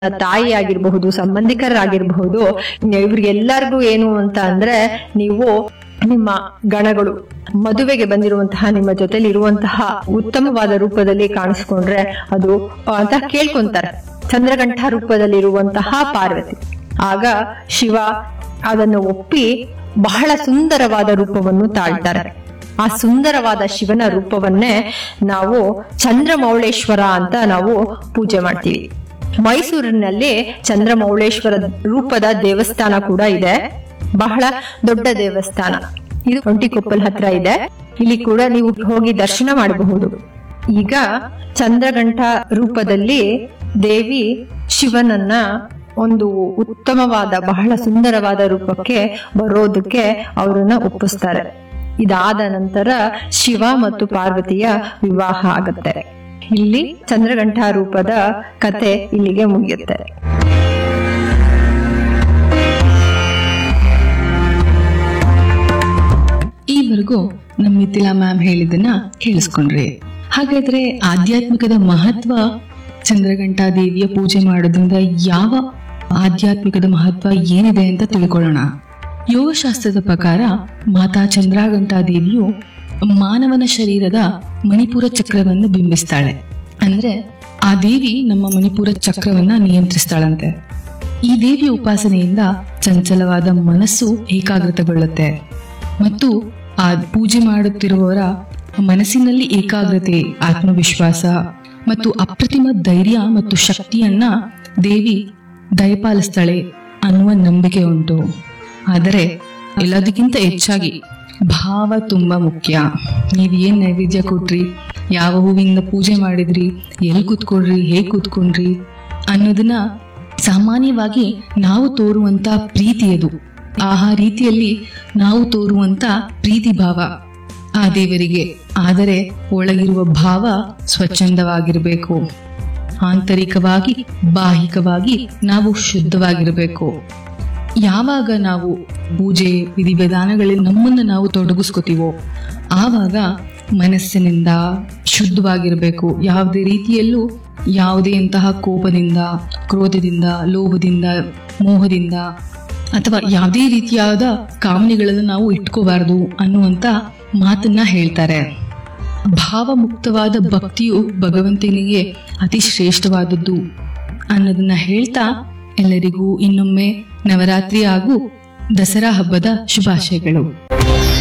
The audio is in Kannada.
ತಾಯಿ ಆಗಿರಬಹುದು ಸಂಬಂಧಿಕರಾಗಿರಬಹುದು ಇವ್ರಿಗೆಲ್ಲರಿಗೂ ಏನು ಅಂತ ಅಂದ್ರೆ ನೀವು ನಿಮ್ಮ ಗಣಗಳು ಮದುವೆಗೆ ಬಂದಿರುವಂತಹ ನಿಮ್ಮ ಜೊತೆಲಿ ಇರುವಂತಹ ಉತ್ತಮವಾದ ರೂಪದಲ್ಲಿ ಕಾಣಿಸ್ಕೊಂಡ್ರೆ ಅದು ಅಂತ ಕೇಳ್ಕೊಂತಾರೆ ಚಂದ್ರಗಂಠ ರೂಪದಲ್ಲಿರುವಂತಹ ಪಾರ್ವತಿ ಆಗ ಶಿವ ಅದನ್ನು ಒಪ್ಪಿ ಬಹಳ ಸುಂದರವಾದ ರೂಪವನ್ನು ತಾಳ್ತಾರೆ ಆ ಸುಂದರವಾದ ಶಿವನ ರೂಪವನ್ನೇ ನಾವು ಚಂದ್ರಮೌಳೇಶ್ವರ ಅಂತ ನಾವು ಪೂಜೆ ಮಾಡ್ತೀವಿ ಮೈಸೂರಿನಲ್ಲಿ ಚಂದ್ರಮೌಳೇಶ್ವರ ರೂಪದ ದೇವಸ್ಥಾನ ಕೂಡ ಇದೆ ಬಹಳ ದೊಡ್ಡ ದೇವಸ್ಥಾನ ಇದು ಒಂಟಿಕೊಪ್ಪಲ್ ಹತ್ರ ಇದೆ ಇಲ್ಲಿ ಕೂಡ ನೀವು ಹೋಗಿ ದರ್ಶನ ಮಾಡಬಹುದು ಈಗ ಚಂದ್ರಗಂಠ ರೂಪದಲ್ಲಿ ದೇವಿ ಶಿವನನ್ನ ಒಂದು ಉತ್ತಮವಾದ ಬಹಳ ಸುಂದರವಾದ ರೂಪಕ್ಕೆ ಬರೋದಕ್ಕೆ ಅವರನ್ನ ಒಪ್ಪಿಸ್ತಾರೆ ಇದಾದ ನಂತರ ಶಿವ ಮತ್ತು ಪಾರ್ವತಿಯ ವಿವಾಹ ಆಗತ್ತೆ ಇಲ್ಲಿ ಚಂದ್ರಗಂಠ ರೂಪದ ಕತೆ ಇಲ್ಲಿಗೆ ಮುಗಿಯುತ್ತೆ ಈವರೆಗೂ ನಮ್ಮ ಮಿಥಿಲಾ ಮ್ಯಾಮ್ ಹೇಳಿದ್ದನ್ನ ಕೇಳಿಸ್ಕೊಂಡ್ರಿ ಹಾಗಾದ್ರೆ ಆಧ್ಯಾತ್ಮಿಕದ ಮಹತ್ವ ಚಂದ್ರಘಂಟಾ ದೇವಿಯ ಪೂಜೆ ಮಾಡೋದ್ರಿಂದ ಯಾವ ಆಧ್ಯಾತ್ಮಿಕದ ಮಹತ್ವ ಏನಿದೆ ಅಂತ ತಿಳ್ಕೊಳ್ಳೋಣ ಯೋಗಶಾಸ್ತ್ರದ ಪ್ರಕಾರ ಮಾತಾ ಚಂದ್ರಘಂಟಾ ದೇವಿಯು ಮಾನವನ ಶರೀರದ ಮಣಿಪುರ ಚಕ್ರವನ್ನು ಬಿಂಬಿಸ್ತಾಳೆ ಅಂದ್ರೆ ಆ ದೇವಿ ನಮ್ಮ ಮಣಿಪುರ ಚಕ್ರವನ್ನ ನಿಯಂತ್ರಿಸ್ತಾಳಂತೆ ಈ ದೇವಿಯ ಉಪಾಸನೆಯಿಂದ ಚಂಚಲವಾದ ಮನಸ್ಸು ಏಕಾಗ್ರತೆಗೊಳ್ಳುತ್ತೆ ಮತ್ತು ಆ ಪೂಜೆ ಮಾಡುತ್ತಿರುವವರ ಮನಸ್ಸಿನಲ್ಲಿ ಏಕಾಗ್ರತೆ ಆತ್ಮವಿಶ್ವಾಸ ಮತ್ತು ಅಪ್ರತಿಮ ಧೈರ್ಯ ಮತ್ತು ಶಕ್ತಿಯನ್ನ ದೇವಿ ದಯಪಾಲಿಸ್ತಾಳೆ ಅನ್ನುವ ನಂಬಿಕೆ ಉಂಟು ಆದರೆ ಎಲ್ಲದಕ್ಕಿಂತ ಹೆಚ್ಚಾಗಿ ಭಾವ ತುಂಬಾ ಮುಖ್ಯ ನೀವ್ ಏನ್ ನೈವೇದ್ಯ ಕೊಟ್ರಿ ಯಾವ ಹೂವಿಂದ ಪೂಜೆ ಮಾಡಿದ್ರಿ ಎಲ್ಲಿ ಕೂತ್ಕೊಂಡ್ರಿ ಹೇಗ್ ಕೂತ್ಕೊಂಡ್ರಿ ಅನ್ನೋದನ್ನ ಸಾಮಾನ್ಯವಾಗಿ ನಾವು ತೋರುವಂತ ಪ್ರೀತಿ ಅದು ಆ ರೀತಿಯಲ್ಲಿ ನಾವು ತೋರುವಂತ ಪ್ರೀತಿ ಭಾವ ಆ ದೇವರಿಗೆ ಆದರೆ ಒಳಗಿರುವ ಭಾವ ಸ್ವಚ್ಛಂದವಾಗಿರಬೇಕು ಆಂತರಿಕವಾಗಿ ಬಾಹಿಕವಾಗಿ ನಾವು ಶುದ್ಧವಾಗಿರಬೇಕು ಯಾವಾಗ ನಾವು ಪೂಜೆ ವಿಧಿವಿಧಾನಗಳಲ್ಲಿ ನಮ್ಮನ್ನು ನಾವು ತೊಡಗಿಸ್ಕೋತೀವೋ ಆವಾಗ ಮನಸ್ಸಿನಿಂದ ಶುದ್ಧವಾಗಿರಬೇಕು ಯಾವುದೇ ರೀತಿಯಲ್ಲೂ ಯಾವುದೇ ಅಂತಹ ಕೋಪದಿಂದ ಕ್ರೋಧದಿಂದ ಲೋಭದಿಂದ ಮೋಹದಿಂದ ಅಥವಾ ಯಾವುದೇ ರೀತಿಯಾದ ಕಾಮನೆಗಳನ್ನು ನಾವು ಇಟ್ಕೋಬಾರದು ಅನ್ನುವಂತ ಮಾತನ್ನ ಹೇಳ್ತಾರೆ ಭಾವಮುಕ್ತವಾದ ಭಕ್ತಿಯು ಭಗವಂತನಿಗೆ ಅತಿ ಶ್ರೇಷ್ಠವಾದದ್ದು ಅನ್ನೋದನ್ನ ಹೇಳ್ತಾ ಎಲ್ಲರಿಗೂ ಇನ್ನೊಮ್ಮೆ ನವರಾತ್ರಿ ಹಾಗೂ ದಸರಾ ಹಬ್ಬದ ಶುಭಾಶಯಗಳು